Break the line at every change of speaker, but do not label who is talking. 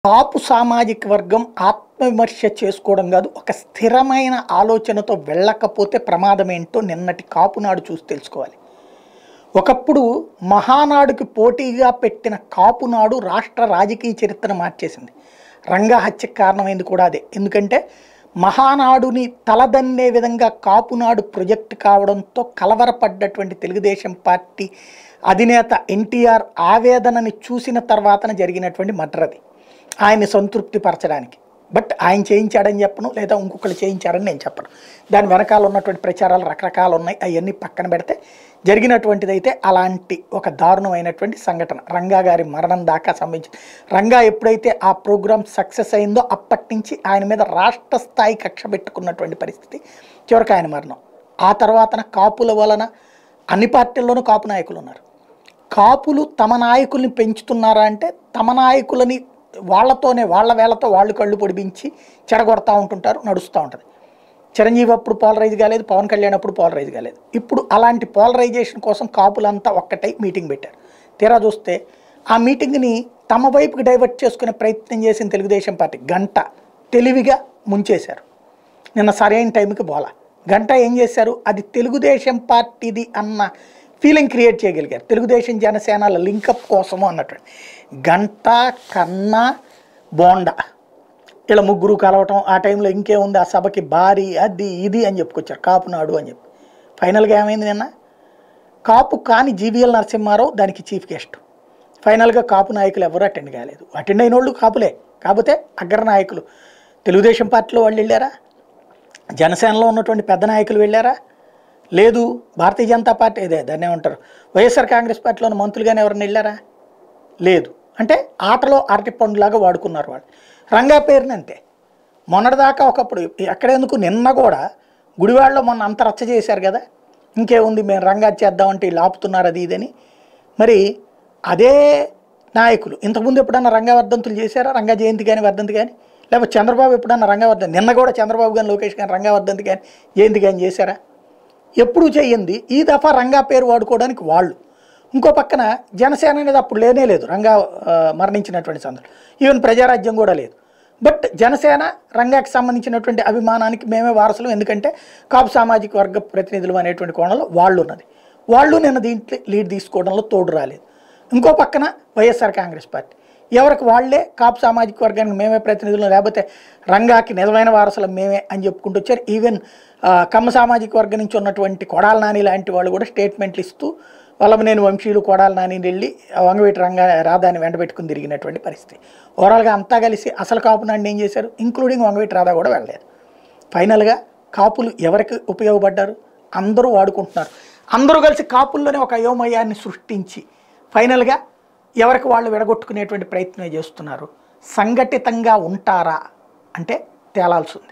కాపు సామాజిక వర్గం ఆత్మవిమర్శ చేసుకోవడం కాదు ఒక స్థిరమైన ఆలోచనతో వెళ్ళకపోతే ప్రమాదం ఏంటో నిన్నటి కాపునాడు చూసి తెలుసుకోవాలి ఒకప్పుడు మహానాడుకి పోటీగా పెట్టిన కాపునాడు రాష్ట్ర రాజకీయ చరిత్రను మార్చేసింది రంగా హత్యకు కారణమైంది కూడా అదే ఎందుకంటే మహానాడుని తలదన్నే విధంగా కాపునాడు ప్రొజెక్ట్ కావడంతో కలవరపడ్డటువంటి తెలుగుదేశం పార్టీ అధినేత ఎన్టీఆర్ ఆవేదనని చూసిన తర్వాతన జరిగినటువంటి మర్డర్ అది ఆయన్ని సంతృప్తి పరచడానికి బట్ ఆయన చేయించాడని చెప్పను లేదా ఇంకొకరు చేయించారని నేను చెప్పను దాని వెనకాల ఉన్నటువంటి ప్రచారాలు రకరకాలు ఉన్నాయి అవన్నీ పక్కన పెడితే జరిగినటువంటిది అయితే అలాంటి ఒక దారుణమైనటువంటి సంఘటన రంగా గారి మరణం దాకా సంబంధించి రంగా ఎప్పుడైతే ఆ ప్రోగ్రామ్ సక్సెస్ అయిందో అప్పటి నుంచి ఆయన మీద రాష్ట్ర స్థాయి కక్ష పెట్టుకున్నటువంటి పరిస్థితి చివరికి ఆయన మరణం ఆ తర్వాతన కాపుల వలన అన్ని పార్టీల్లోనూ కాపు నాయకులు ఉన్నారు కాపులు తమ నాయకుల్ని పెంచుతున్నారా అంటే తమ నాయకులని వాళ్ళతోనే వాళ్ళ వేళతో వాళ్ళు కళ్ళు పొడిపించి చెడగొడతా ఉంటుంటారు నడుస్తూ ఉంటుంది చిరంజీవి అప్పుడు పోలరైజ్ కాలేదు పవన్ కళ్యాణ్ అప్పుడు పోలరైజ్ కాలేదు ఇప్పుడు అలాంటి పోలరైజేషన్ కోసం కాపులంతా ఒక్కటై మీటింగ్ పెట్టారు తీరా చూస్తే ఆ మీటింగ్ని తమ వైపుకి డైవర్ట్ చేసుకునే ప్రయత్నం చేసిన తెలుగుదేశం పార్టీ గంట తెలివిగా ముంచేశారు నిన్న సరైన టైంకి బోల గంట ఏం చేశారు అది తెలుగుదేశం పార్టీది అన్న ఫీలింగ్ క్రియేట్ చేయగలిగారు తెలుగుదేశం జనసేనల లింకప్ కోసము అన్నటువంటి గంట కన్నా బోండా ఇలా ముగ్గురు కలవటం ఆ టైంలో ఇంకేముంది ఆ సభకి భారీ అది ఇది అని చెప్పుకొచ్చారు కాపునాడు అని చెప్పి ఫైనల్గా ఏమైంది నిన్న కాపు కాని జీవీఎల్ నరసింహారావు దానికి చీఫ్ గెస్ట్ ఫైనల్గా కాపు నాయకులు ఎవరు అటెండ్ కాలేదు అటెండ్ అయిన వాళ్ళు కాపులే కాకపోతే అగ్ర నాయకులు తెలుగుదేశం పార్టీలో వాళ్ళు వెళ్ళారా జనసేనలో ఉన్నటువంటి పెద్ద నాయకులు వెళ్ళారా లేదు భారతీయ జనతా పార్టీ ఇదే దాన్ని ఏమంటారు వైఎస్ఆర్ కాంగ్రెస్ పార్టీలోని మంత్రులుగానే ఎవరైనా వెళ్ళారా లేదు అంటే ఆటలో అరటి పండులాగా వాడుకున్నారు వాళ్ళు రంగా పేరుని అంతే మొన్నటిదాకా ఒకప్పుడు ఎక్కడెందుకు నిన్న కూడా గుడివాడలో మొన్న అంత రచ్చ చేశారు కదా ఇంకేముంది మేము రంగా చేద్దామంటే వీళ్ళు ఆపుతున్నారు అది ఇదని మరి అదే నాయకులు ఇంతకుముందు ఎప్పుడన్నా రంగా వర్ధంతులు చేశారా రంగా జయంతి కానీ వర్ధంతి కానీ లేకపోతే చంద్రబాబు ఎప్పుడన్నా రంగా వర్ధంతి నిన్న కూడా చంద్రబాబు కానీ లోకేష్ కానీ రంగా వర్ధంతి కానీ జయంతి కానీ చేశారా ఎప్పుడు చెయ్యింది ఈ దఫా రంగా పేరు వాడుకోవడానికి వాళ్ళు ఇంకో పక్కన జనసేన అనేది అప్పుడు లేనే లేదు రంగా ఆ, మరణించినటువంటి సందర్భం ఈవెన్ ప్రజారాజ్యం కూడా లేదు బట్ జనసేన రంగాకి సంబంధించినటువంటి అభిమానానికి మేమే వారసులు ఎందుకంటే కాపు సామాజిక వర్గ ప్రతినిధులు అనేటువంటి కోణంలో వాళ్ళు ఉన్నది వాళ్ళు నిన్న దీంట్లో లీడ్ తీసుకోవడంలో తోడు రాలేదు ఇంకో పక్కన వైఎస్ఆర్ కాంగ్రెస్ పార్టీ ఎవరికి వాళ్ళే కాపు సామాజిక వర్గానికి మేమే ప్రతినిధులు లేకపోతే రంగాకి నిజమైన వారసులం మేమే అని చెప్పుకుంటూ వచ్చారు ఈవెన్ ఆ, కమ్మ సామాజిక వర్గం నుంచి ఉన్నటువంటి కొడాల నాని లాంటి వాళ్ళు కూడా స్టేట్మెంట్లు ఇస్తూ వల్లభనేని వంశీయులు కొడాల నాని వెళ్ళి ఆ వంగవీటి రంగా రాధాని వెంటబెట్టుకుని తిరిగినటువంటి పరిస్థితి ఓవరాల్గా అంతా కలిసి అసలు కాపు నాడిని ఏం చేశారు ఇంక్లూడింగ్ వంగవీటి రాధా కూడా వెళ్ళలేదు ఫైనల్గా కాపులు ఎవరికి ఉపయోగపడ్డారు అందరూ వాడుకుంటున్నారు అందరూ కలిసి కాపుల్లోనే ఒక అయోమయాన్ని సృష్టించి ఫైనల్గా ఎవరికి వాళ్ళు విడగొట్టుకునేటువంటి ప్రయత్నం చేస్తున్నారు సంఘటితంగా ఉంటారా అంటే తేలాల్సి ఉంది